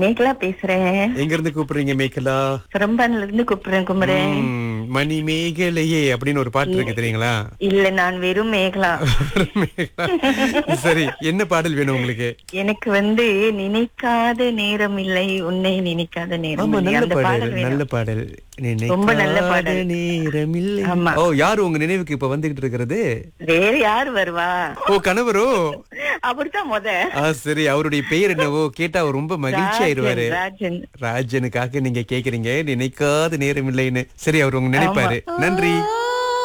மேகலா பேசுறேன் எங்க இருந்து கூப்பிடுறீங்க மேகலா சிரம்பான்ல இருந்து கூப்பிடுறேன் குமரன் ம், மணி மேகலையே அப்படின்னு ஒரு பாட்டு இருக்கு தெரியுங்களா இல்ல நான் வெறும் மேகலா மேகலா. சரி என்ன பாடல் வேணும் உங்களுக்கு எனக்கு வந்து நினைக்காத நேரம் இல்லை உன்னை நினைக்காத நேரம் ஆமா இல்லை நல்ல அந்த பாடல் பாடல் வேணும் நல்ல பாடல் ரொம்ப நல்ல நினைக்காத பாடல். நேரமில்லை ஆமா. ஓ யாரு உங்க நினைவுக்கு இப்ப வந்துகிட்டு இருக்கிறது வேற யார் வருவா ஓ கணவரோ அப்படித்தான் முத ஆ சரி அவருடைய பெயர் என்னவோ கேட்டா அவர் ரொம்ப மகிழ்ச்சி ஆயிருவாரு ராஜன் ராஜனுக்காக நீங்க கேக்குறீங்க நினைக்காத நேரம் இல்லைன்னு சரி அவர் உங்க நினைப்பாரு நன்றி